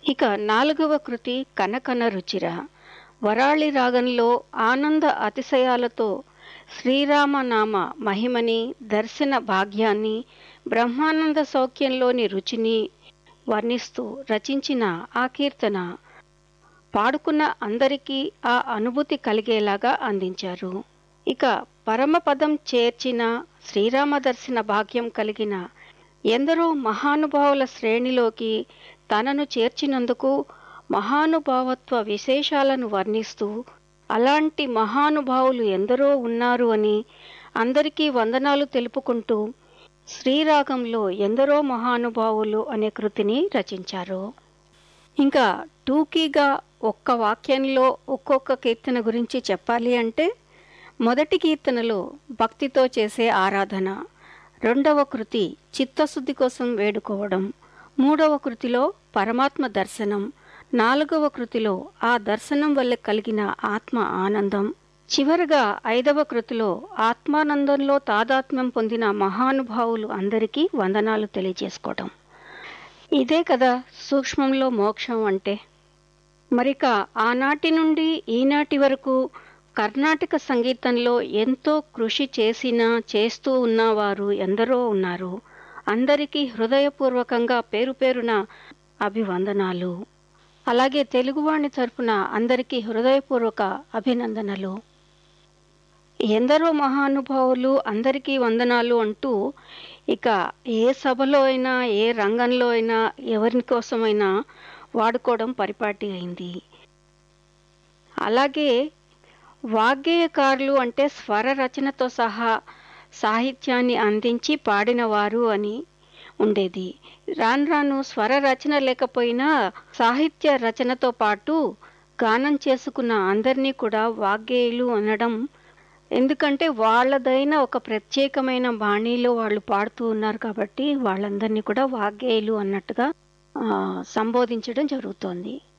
ఇక నాలుగవ కృతి కనకన రుచిర వరాళి రాగంలో ఆనంద అతిశయాలతో శ్రీరామనామ మహిమని దర్శన భాగ్యాన్ని బ్రహ్మానంద సౌఖ్యంలోని రుచిని వర్ణిస్తూ రచించిన ఆ కీర్తన పాడుకున్న అందరికీ ఆ అనుభూతి కలిగేలాగా అందించారు ఇక పరమపదం చేర్చిన శ్రీరామ దర్శన భాగ్యం కలిగిన ఎందరో మహానుభావుల శ్రేణిలోకి తనను చేర్చినందుకు మహానుభావత్వ విశేషాలను వర్ణిస్తూ అలాంటి మహానుభావులు ఎందరో ఉన్నారు అని అందరికీ వందనాలు తెలుపుకుంటూ శ్రీరాగంలో ఎందరో మహానుభావులు అనే కృతిని రచించారు ఇంకా టూకీగా ఒక్క వాక్యంలో ఒక్కొక్క కీర్తన గురించి చెప్పాలి అంటే మొదటి కీర్తనలో భక్తితో చేసే ఆరాధన రెండవ కృతి చిత్తశుద్ధి కోసం వేడుకోవడం మూడవ కృతిలో పరమాత్మ దర్శనం నాలుగవ కృతిలో ఆ దర్శనం వల్ల కలిగిన ఆత్మ ఆనందం చివరగా ఐదవ కృతిలో ఆత్మానందంలో తాదాత్మ్యం పొందిన మహానుభావులు అందరికీ వందనాలు తెలియజేసుకోవడం ఇదే కదా సూక్ష్మంలో మోక్షం అంటే మరిక ఆనాటి నుండి ఈనాటి వరకు కర్ణాటక సంగీతంలో ఎంతో కృషి చేసిన చేస్తూ ఉన్నవారు ఎందరో ఉన్నారు అందరికీ హృదయపూర్వకంగా పేరు పేరున అభివందనాలు అలాగే తెలుగువాణి తరపున అందరికీ హృదయపూర్వక అభినందనలు ఎందరో మహానుభావులు అందరికీ వందనాలు అంటూ ఇక ఏ సభలో అయినా ఏ రంగంలో అయినా ఎవరి కోసమైనా వాడుకోవడం పరిపాటి అయింది అలాగే వాగ్గేయకారులు అంటే స్వర రచనతో సహా సాహిత్యాన్ని అందించి పాడినవారు అని ఉండేది రాను రాను స్వర రచన లేకపోయినా సాహిత్య రచనతో పాటు గానం చేసుకున్న అందరినీ కూడా వాగ్గేయులు అనడం ఎందుకంటే వాళ్ళదైన ఒక ప్రత్యేకమైన బాణీలో వాళ్ళు పాడుతూ ఉన్నారు కాబట్టి వాళ్ళందరినీ కూడా వాగ్గేయులు అన్నట్టుగా ఆ, సంబోధించడం జరుగుతోంది